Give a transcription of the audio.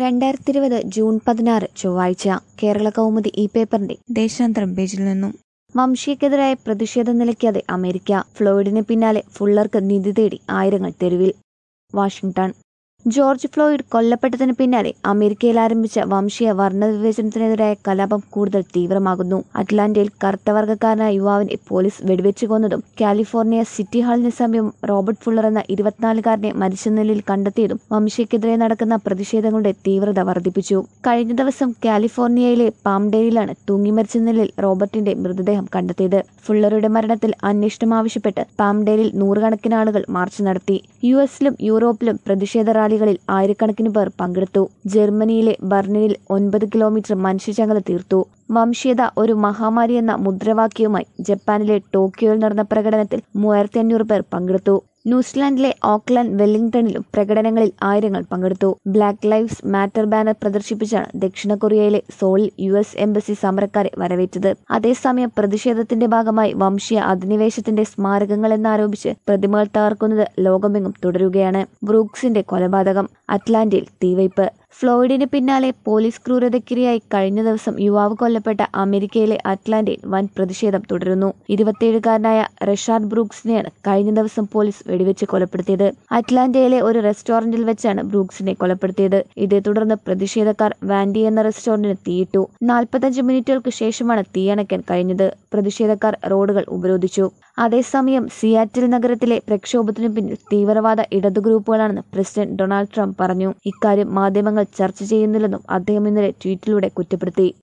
രണ്ടായിരത്തി ഇരുപത് ജൂൺ പതിനാറ് ചൊവ്വാഴ്ച കേരള കൗമുദി ഈ പേപ്പറിന്റെ ദേശാന്തരം പേജിൽ നിന്നും വംശീയക്കെതിരായ പ്രതിഷേധം നിലയ്ക്കാതെ അമേരിക്ക ഫ്ലോയിഡിന് പിന്നാലെ ഫുള്ളർക്ക് നിധി തേടി ആയിരങ്ങൾ തെരുവിൽ വാഷിംഗ്ടൺ ജോർജ് ഫ്ലോയിഡ് കൊല്ലപ്പെട്ടതിന് പിന്നാലെ അമേരിക്കയിൽ ആരംഭിച്ച വംശീയ വർണ്ണവിവേചനത്തിനെതിരായ കലാപം കൂടുതൽ തീവ്രമാകുന്നു അറ്റ്ലാന്റയിൽ കറുത്തവർഗക്കാരനായ യുവാവിനെ പോലീസ് വെടിവെച്ചു കൊന്നതും കാലിഫോർണിയ സിറ്റി ഹാളിന് സമീപം റോബർട്ട് ഫുള്ളർ എന്ന ഇരുപത്തിനാലുകാരനെ മരിച്ച നിലയിൽ കണ്ടെത്തിയതും വംശീയക്കെതിരെ നടക്കുന്ന പ്രതിഷേധങ്ങളുടെ തീവ്രത വർദ്ധിപ്പിച്ചു കഴിഞ്ഞ ദിവസം കാലിഫോർണിയയിലെ പാംഡേയിലാണ് തൂങ്ങിമരിച്ച നിലയിൽ റോബർട്ടിന്റെ മൃതദേഹം കണ്ടെത്തിയത് ഫുള്ളറുടെ മരണത്തിൽ അന്വേഷണം ആവശ്യപ്പെട്ട് പാംഡേലിൽ നൂറുകണക്കിന് ആളുകൾ മാർച്ച് നടത്തി യു എസിലും യൂറോപ്പിലും പ്രതിഷേധ റാലികളിൽ ആയിരക്കണക്കിന് പേർ പങ്കെടുത്തു ജർമ്മനിയിലെ ബർണിനിൽ ഒൻപത് കിലോമീറ്റർ മനുഷ്യചങ്ങല തീർത്തു വംശീയത ഒരു മഹാമാരി എന്ന മുദ്രാവാക്യവുമായി ജപ്പാനിലെ ടോക്കിയോയിൽ നടന്ന പ്രകടനത്തിൽ മൂവായിരത്തി അഞ്ഞൂറ് പേർ പങ്കെടുത്തു ന്യൂസിലാൻഡിലെ ഓക്ലാൻഡ് വെല്ലിംഗ്ടണിലും പ്രകടനങ്ങളിൽ ആയിരങ്ങൾ പങ്കെടുത്തു ബ്ലാക്ക് ലൈവ്സ് മാറ്റർ ബാനർ പ്രദർശിപ്പിച്ചാണ് ദക്ഷിണ കൊറിയയിലെ സോളിൽ യു എസ് എംബസി സമരക്കാരെ വരവേറ്റത് അതേസമയം പ്രതിഷേധത്തിന്റെ ഭാഗമായി വംശീയ അധിനിവേശത്തിന്റെ സ്മാരകങ്ങൾ എന്നാരോപിച്ച് പ്രതിമകൾ തകർക്കുന്നത് ലോകമെങ്ങും തുടരുകയാണ് ബ്രൂക്സിന്റെ കൊലപാതകം അറ്റ്ലാന്റയിൽ തീവയ്പ് ഫ്ലോയിഡിന് പിന്നാലെ പോലീസ് ക്രൂരതയ്ക്കിരയായി കഴിഞ്ഞ ദിവസം യുവാവ് കൊല്ലപ്പെട്ട അമേരിക്കയിലെ അറ്റ്ലാന്റയിൽ വൻ പ്രതിഷേധം തുടരുന്നു ഇരുപത്തിയേഴുകാരനായ റഷാദ് ബ്രൂക്സിനെയാണ് കഴിഞ്ഞ ദിവസം പോലീസ് വെടിവെച്ച് കൊലപ്പെടുത്തിയത് അറ്റ്ലാന്റയിലെ ഒരു റെസ്റ്റോറന്റിൽ വെച്ചാണ് ബ്രൂക്സിനെ കൊലപ്പെടുത്തിയത് ഇതേ തുടർന്ന് പ്രതിഷേധക്കാർ വാൻഡി എന്ന റെസ്റ്റോറന്റിന് തീയിട്ടു നാൽപ്പത്തഞ്ച് മിനിറ്റുകൾക്ക് ശേഷമാണ് തീയണയ്ക്കാൻ കഴിഞ്ഞത് പ്രതിഷേധക്കാർ റോഡുകൾ ഉപരോധിച്ചു അതേസമയം സിയാറ്റിൽ നഗരത്തിലെ പ്രക്ഷോഭത്തിനു പിന്നിൽ തീവ്രവാദ ഇടതു ഗ്രൂപ്പുകളാണെന്ന് പ്രസിഡന്റ് ഡൊണാൾഡ് ട്രംപ് പറഞ്ഞു ഇക്കാര്യം മാധ്യമങ്ങൾ ചർച്ച ചെയ്യുന്നില്ലെന്നും അദ്ദേഹം ഇന്നലെ ട്വീറ്റിലൂടെ കുറ്റപ്പെടുത്തി